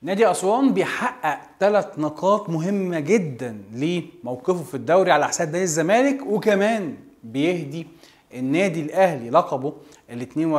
نادي اسوان بيحقق ثلاث نقاط مهمه جدا لموقفه في الدوري على حساب نادي الزمالك وكمان بيهدي النادي الاهلي لقبه ال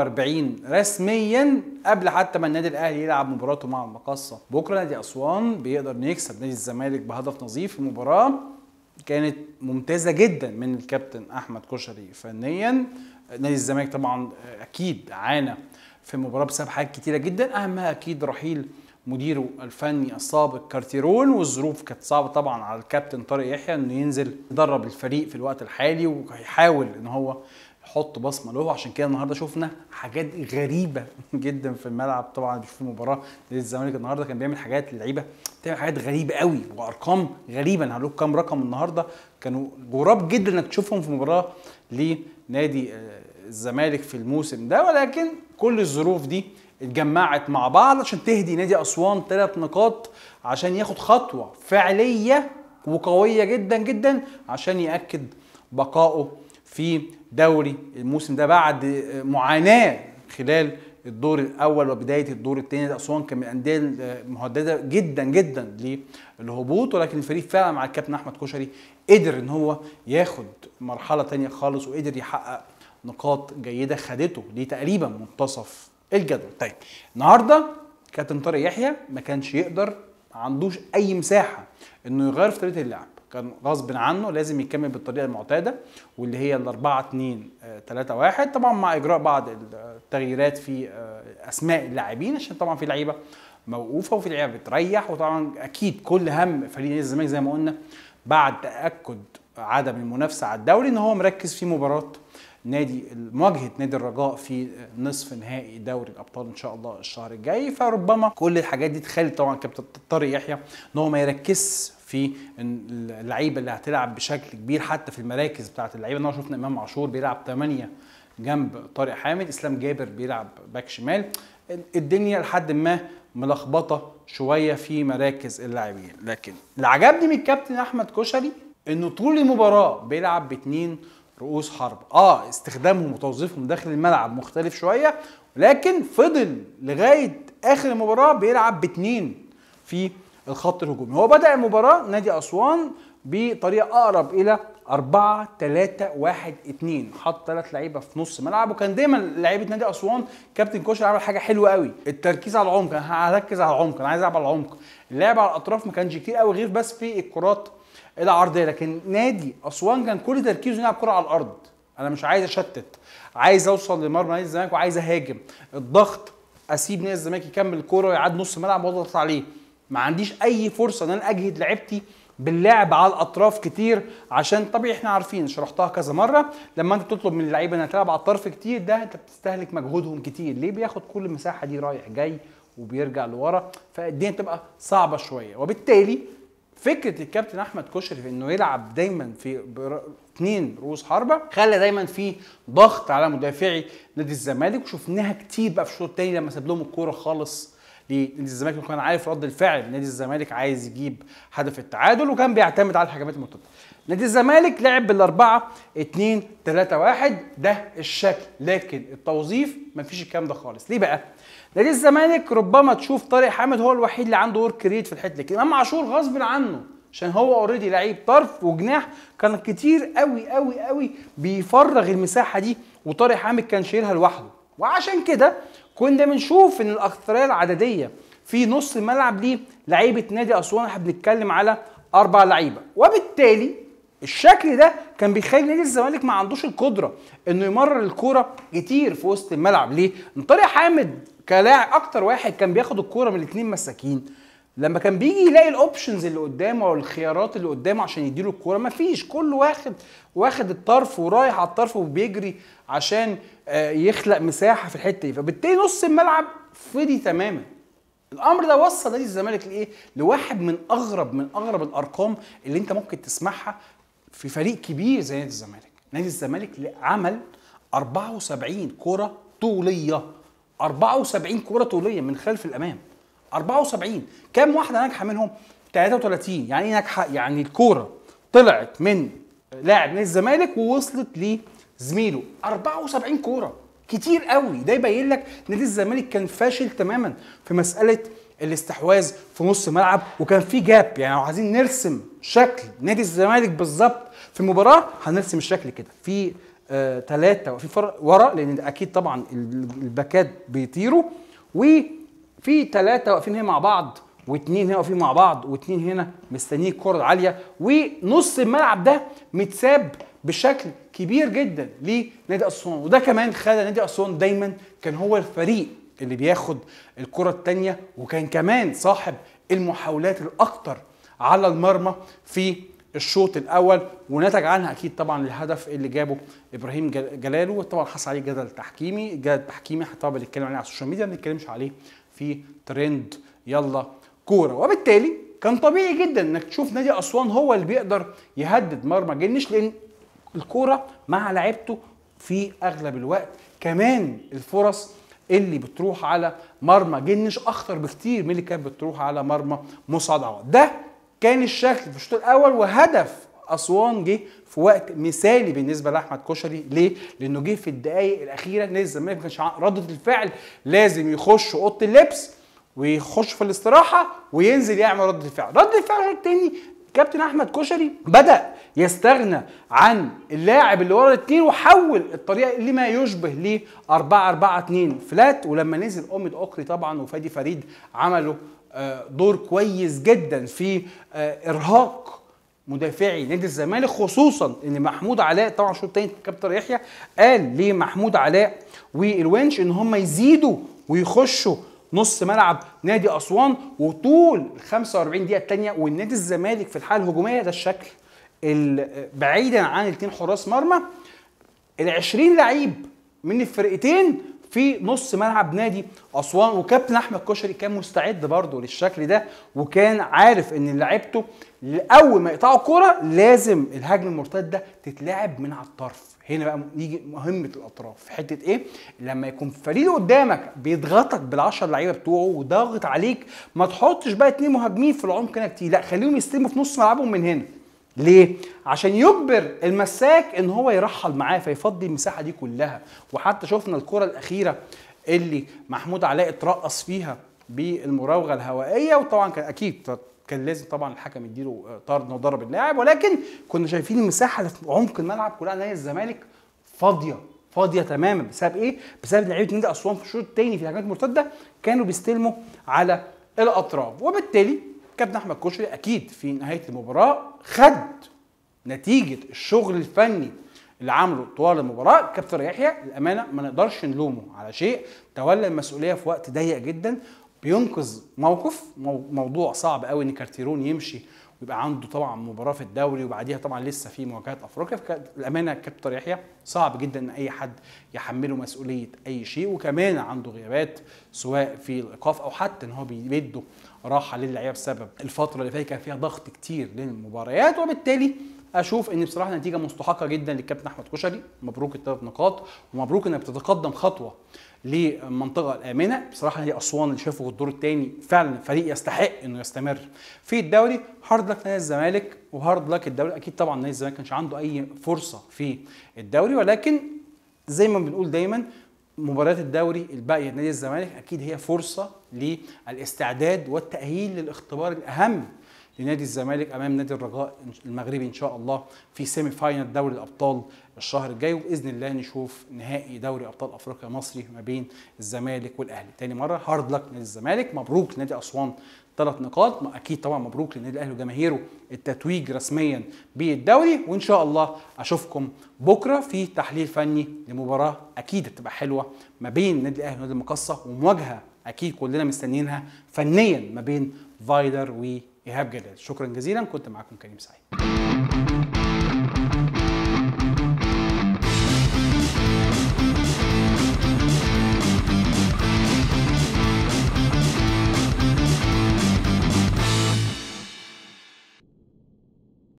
42 رسميا قبل حتى ما النادي الاهلي يلعب مباراته مع المقصه بكره نادي اسوان بيقدر يكسب نادي الزمالك بهدف نظيف في مباراه كانت ممتازه جدا من الكابتن احمد كشري فنيا نادي الزمالك طبعا اكيد عانى في المباراه بسبب حاجات كتيره جدا اهمها اكيد رحيل مديره الفني السابق كارتيرون والظروف كانت صعبه طبعا على الكابتن طارق يحيى انه ينزل يدرب الفريق في الوقت الحالي وهيحاول ان هو يحط بصمه له عشان كده النهارده شفنا حاجات غريبه جدا في الملعب طبعا بيشوف المباراه نادي الزمالك النهارده كان بيعمل حاجات للعيبه بتعمل حاجات غريبه قوي وارقام غريبه انا هقول كام رقم النهارده كانوا غراب جدا انك تشوفهم في مباراه لنادي الزمالك في الموسم ده ولكن كل الظروف دي اتجمعت مع بعض عشان تهدي نادي اسوان ثلاث نقاط عشان ياخد خطوه فعليه وقويه جدا جدا عشان ياكد بقائه في دوري الموسم ده بعد معاناه خلال الدور الاول وبدايه الدور الثاني اسوان كان من الانديه المهدده جدا جدا للهبوط ولكن الفريق فعلا مع الكابتن احمد كشري قدر ان هو ياخد مرحله ثانيه خالص وقدر يحقق نقاط جيده خدته لتقريبا منتصف الجدول طيب النهارده كابتن طارق يحيى ما كانش يقدر ما عندوش اي مساحه انه يغير في طريقه اللعب كان غصب عنه لازم يكمل بالطريقه المعتاده واللي هي ال 4 2 3 1 طبعا مع اجراء بعض التغييرات في اسماء اللاعبين عشان طبعا في لعيبه موقوفه وفي لعيبه بتريح وطبعا اكيد كل هم فريق نادي الزمالك زي ما قلنا بعد تاكد عدم المنافسه على الدوري ان هو مركز في مباراه نادي مواجهه نادي الرجاء في نصف نهائي دوري الابطال ان شاء الله الشهر الجاي فربما كل الحاجات دي تخلي طبعا كابتن طارق يحيى ان هو ما يركزش في اللعيبه اللي هتلعب بشكل كبير حتى في المراكز بتاعت اللعيبه النهارده شفنا امام عاشور بيلعب 8 جنب طارق حامد اسلام جابر بيلعب باك شمال الدنيا لحد ما ملخبطه شويه في مراكز اللاعبين لكن اللي عجبني من الكابتن احمد كشري انه طول المباراه بيلعب باثنين رؤوس حرب اه استخدامهم وتوظيفهم داخل الملعب مختلف شويه لكن فضل لغايه اخر المباراه بيلعب باثنين في الخط الهجومي هو بدا المباراه نادي اسوان بطريقه اقرب الى 4 3 1 2 حط ثلاث لعيبه في نص ملعب وكان دايما لعيبه نادي اسوان كابتن كوشر عمل حاجه حلوه قوي التركيز على العمق انا هركز على العمق انا عايز العب على العمق اللعب على الاطراف ما كانش كتير قوي غير بس في الكرات العرضيه لكن نادي اسوان كان كل تركيزه يلعب كره على الارض انا مش عايز اشتت عايز اوصل لمرمى نادي الزمالك وعايز اهاجم الضغط اسيب نادي الزمالك يكمل الكوره ويعاد نص ملعب واضغط عليه ما عنديش اي فرصه ان انا اجهد لعيبتي باللعب على الاطراف كتير عشان طبيعي احنا عارفين شرحتها كذا مره لما انت بتطلب من اللعيبه انها تلعب على الطرف كتير ده انت بتستهلك مجهودهم كتير ليه بياخد كل المساحه دي رايح جاي وبيرجع لورا فالدنيا بتبقى صعبه شويه وبالتالي فكره الكابتن احمد كشري في انه يلعب دايما في اثنين رؤوس حربه خلى دايما في ضغط على مدافعي نادي الزمالك وشفناها كتير بقى في الشوط الثاني لما ساب لهم الكوره خالص لنادي الزمالك وكان عارف رد الفعل نادي الزمالك عايز يجيب هدف التعادل وكان بيعتمد على الهجمات المرتده نادي الزمالك لعب بالاربعه 2 3 1 ده الشكل لكن التوظيف مفيش الكلام ده خالص ليه بقى نادي الزمالك ربما تشوف طارق حامد هو الوحيد اللي عنده ورك ريت في الحته لكن امام عاشور غصب عنه عشان هو اوريدي لعيب طرف وجناح كان كتير قوي قوي قوي بيفرغ المساحه دي وطارق حامد كان شايلها لوحده وعشان كده كنا بنشوف ان الاكثريه العدديه في نص الملعب دي لعيبه نادي اسوان احنا بنتكلم على اربع لعيبه وبالتالي الشكل ده كان بيخلي نادي الزمالك ما عندوش القدره انه يمرر الكوره كتير في وسط الملعب ليه؟ ان طارق حامد كلاعب اكتر واحد كان بياخد الكوره من الاثنين مساكين لما كان بيجي يلاقي الاوبشنز اللي قدامه او الخيارات اللي قدامه عشان يديله الكوره مفيش كل واخد واخد الطرف ورايح على الطرف وبيجري عشان يخلق مساحه في الحته دي فبالتالي نص الملعب فضي تماما الامر ده وصل نادي الزمالك لايه لواحد من اغرب من اغرب الارقام اللي انت ممكن تسمعها في فريق كبير زي نادي الزمالك نادي الزمالك عمل 74 كره طوليه 74 كره طوليه من خلف الامام 74 كام واحده ناجحه منهم 33 يعني ايه ناجحه يعني الكوره طلعت من لاعب نادي الزمالك ووصلت لزميله 74 كوره كتير قوي ده يبين لك نادي الزمالك كان فاشل تماما في مساله الاستحواذ في نص الملعب وكان في جاب يعني لو عايزين نرسم شكل نادي الزمالك بالظبط في المباراه هنرسم الشكل كده في ثلاثه واقفين ورا لان اكيد طبعا الباكات بيطيروا وفي ثلاثه واقفين هنا مع بعض واثنين هنا واقفين مع بعض واثنين هنا مستنيين الكره العاليه ونص الملعب ده متساب بشكل كبير جدا لنادي اسوان وده كمان خلى نادي اسوان دايما كان هو الفريق اللي بياخد الكره الثانيه وكان كمان صاحب المحاولات الاكثر على المرمى في الشوط الاول ونتج عنها اكيد طبعا الهدف اللي جابه ابراهيم جلاله وطبعا حصل عليه جدل تحكيمي جدل تحكيمي طبعا بنتكلم عليه على السوشيال ميديا ما بنتكلمش عليه في ترند يلا كوره وبالتالي كان طبيعي جدا انك تشوف نادي اسوان هو اللي بيقدر يهدد مرمى جنش لان الكوره مع لعيبته في اغلب الوقت كمان الفرص اللي بتروح على مرمى جنش اخطر بكتير من اللي كانت بتروح على مرمى مسعد عوض ده كان الشكل في الشوط الاول وهدف اسوان جه في وقت مثالي بالنسبه لاحمد كشري ليه؟ لانه جه في الدقائق الاخيره نادي الزمالك ما كانش رده الفعل لازم يخش اوضه اللبس ويخش في الاستراحه وينزل يعمل رده الفعل، رده الفعل الثاني كابتن احمد كشري بدا يستغنى عن اللاعب اللي ورا الاثنين وحول الطريقه لما يشبه ل 4 4 2 فلات ولما نزل امد اوكري طبعا وفادي فريد عملوا دور كويس جدا في ارهاق مدافعي نادي الزمالك خصوصا ان محمود علاء طبعا الشوط الثاني كابتن يحيى قال لمحمود علاء والونش ان هم يزيدوا ويخشوا نص ملعب نادي اسوان وطول ال 45 دقيقه الثانيه والنادي الزمالك في الحاله الهجوميه ده الشكل بعيدا عن الاثنين حراس مرمى ال 20 لعيب من الفرقتين في نص ملعب نادي اسوان وكابتن احمد كشري كان مستعد برضه للشكل ده وكان عارف ان لعيبته اول ما يقطعوا كوره لازم الهجمه المرتده تتلعب من على الطرف هنا بقى يجي مهمه الاطراف في حته ايه لما يكون فريق قدامك بيضغطك بال10 لعيبه بتوعه وضاغط عليك ما تحطش بقى اتنين مهاجمين في العمق هنا كتير لا خليهم يستلموا في نص ملعبهم من هنا ليه؟ عشان يجبر المساك ان هو يرحل معاه فيفضي المساحه دي كلها وحتى شفنا الكره الاخيره اللي محمود علاء اترقص فيها بالمراوغه الهوائيه وطبعا كان اكيد كان لازم طبعا الحكم يديله طرد وضرب اللاعب ولكن كنا شايفين المساحه اللي في عمق الملعب كلها نادي الزمالك فاضيه فاضيه تماما بسبب ايه؟ بسبب لعيبه نادي اسوان في الشوط الثاني في الهجمات المرتده كانوا بيستلموا على الاطراف وبالتالي كابتن احمد كشري اكيد في نهايه المباراه خد نتيجه الشغل الفني اللي عمله طوال المباراه كابتن يحيى الامانه ما نقدرش نلومه على شيء تولى المسؤوليه في وقت ضيق جدا بينقذ موقف موضوع صعب قوي ان كارتيرون يمشي ويبقى عنده طبعا مباراه في الدوري وبعديها طبعا لسه في مواجهات افريقيا الامانه كابتن يحيى صعب جدا ان اي حد يحمله مسؤوليه اي شيء وكمان عنده غيابات سواء في الايقاف او حتى ان هو بيده راحه للعيبه بسبب الفتره اللي فاتت كان فيها ضغط كتير للمباريات وبالتالي اشوف ان بصراحه نتيجه مستحقه جدا للكابتن احمد كشري مبروك الثلاث نقاط ومبروك انك بتتقدم خطوه للمنطقه الامنه بصراحه هي اسوان اللي شافه الدور الثاني فعلا فريق يستحق انه يستمر في الدوري هارد لك نادي الزمالك وهارد لك الدوري اكيد طبعا نادي الزمالك كانش عنده اي فرصه في الدوري ولكن زي ما بنقول دايما مباريات الدوري الباقيه نادي الزمالك اكيد هي فرصه للاستعداد والتاهيل للاختبار الاهم لنادي الزمالك امام نادي الرجاء المغربي ان شاء الله في سيمي فاينل دوري الابطال الشهر الجاي وباذن الله نشوف نهائي دوري ابطال افريقيا مصري ما بين الزمالك والاهلي تاني مره هارد لك نادي الزمالك مبروك نادي اسوان ثلاث نقاط اكيد طبعا مبروك للنادي الاهلي وجماهيره التتويج رسميا بالدوري وان شاء الله اشوفكم بكره في تحليل فني لمباراه اكيد هتبقى حلوه ما بين النادي الاهلي ونادي المقصه ومواجهه اكيد كلنا مستنيينها فنيا ما بين فايلر وايهاب جلال شكرا جزيلا كنت معاكم كريم سعيد